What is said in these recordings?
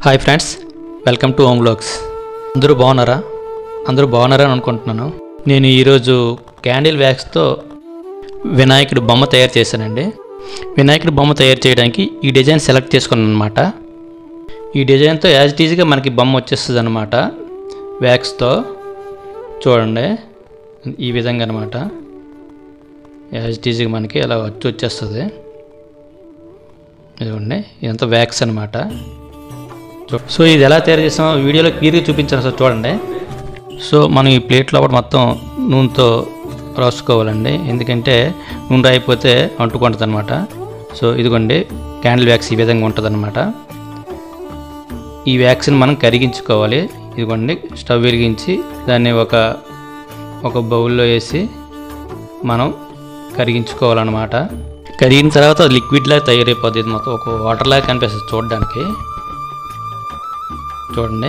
hi friends welcome to home vlogs అందరూ బాగున్నారా అందరూ బాగున్నారా అని అనుకుంటున్నాను నేను ఈరోజు క్యాండిల్ వ్యాక్స్తో వినాయకుడి బొమ్మ తయారు చేశానండి వినాయకుడి బొమ్మ తయారు చేయడానికి ఈ డిజైన్ సెలెక్ట్ చేసుకున్నాను అనమాట ఈ డిజైన్తో యాజ్ ఇట్ ఈజ్గా మనకి బొమ్మ వచ్చేస్తుంది అనమాట వ్యాక్స్తో చూడండి ఈ విధంగా అనమాట యాజ్ ఇట్ ఈజ్గా మనకి అలా వచ్చి వచ్చేస్తుంది ఇదిగోండి ఇదంతా వ్యాక్స్ అనమాట సో ఇది ఎలా తయారు చేసామో వీడియోలో క్లియర్గా చూపించాను సార్ చూడండి సో మనం ఈ ప్లేట్లో కూడా మొత్తం నూనెతో రాసుకోవాలండి ఎందుకంటే నూనె అయిపోతే అంటుకుంటుంది అనమాట సో ఇదిగోండి క్యాండిల్ వ్యాక్స్ ఈ విధంగా ఉంటుంది అనమాట ఈ వ్యాక్స్ని మనం కరిగించుకోవాలి ఇదిగోండి స్టవ్ వెలిగించి దాన్ని ఒక ఒక బౌల్లో వేసి మనం కరిగించుకోవాలన్నమాట కరిగిన తర్వాత అది లిక్విడ్లా తయారైపోతుంది ఇది మొత్తం ఒక వాటర్లా కనిపిస్తుంది చూడడానికి చూడండి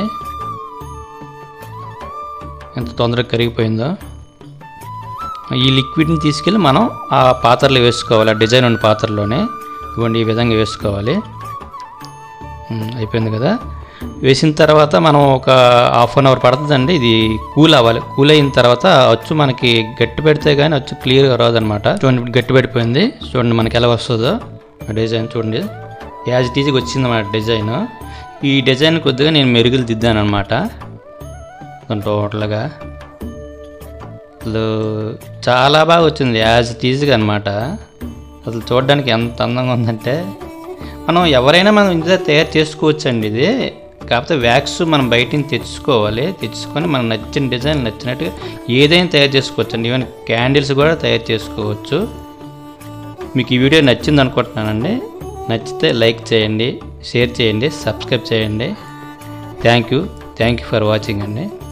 ఎంత తొందరగా కరిగిపోయిందో ఈ లిక్విడ్ని తీసుకెళ్ళి మనం ఆ పాత్రలో వేసుకోవాలి ఆ డిజైన్ ఉన్న పాత్రలోనే ఇవ్వండి ఈ విధంగా వేసుకోవాలి ఉమ్, అయిపోయింది కదా వేసిన తర్వాత మనం ఒక హాఫ్ అన్ అవర్ పడుతుందండి ఇది కూల్ అవ్వాలి కూల్ అయిన తర్వాత అచ్చు మనకి గట్టి పెడితే కానీ అచ్చు క్లియర్గా రాదనమాట చూడండి ఇప్పుడు గట్టి పడిపోయింది చూడండి మనకి ఎలా వస్తుందో ఆ డిజైన్ చూడండి యాజ్ ఇట్ ఈజీగా వచ్చింది అన్నమాట డిజైన్ ఈ డిజైన్ కొద్దిగా నేను మెరుగులు దిద్దాను అనమాట టోటల్గా అసలు చాలా బాగా వచ్చింది యాజ్ ఇట్ ఈజీగా అనమాట అసలు చూడడానికి ఎంత అందంగా ఉందంటే మనం ఎవరైనా మనం ఇంట్లో తయారు చేసుకోవచ్చండి ఇది కాకపోతే వ్యాక్స్ మనం బయట నుంచి తెచ్చుకోవాలి తెచ్చుకొని మనం నచ్చిన డిజైన్ నచ్చినట్టుగా ఏదైనా తయారు చేసుకోవచ్చు అండి ఈవెన్ క్యాండిల్స్ కూడా తయారు చేసుకోవచ్చు మీకు ఈ వీడియో నచ్చింది అనుకుంటున్నానండి నచ్చితే లైక్ చేయండి షేర్ చేయండి సబ్స్క్రైబ్ చేయండి thank you thank you for watching అండి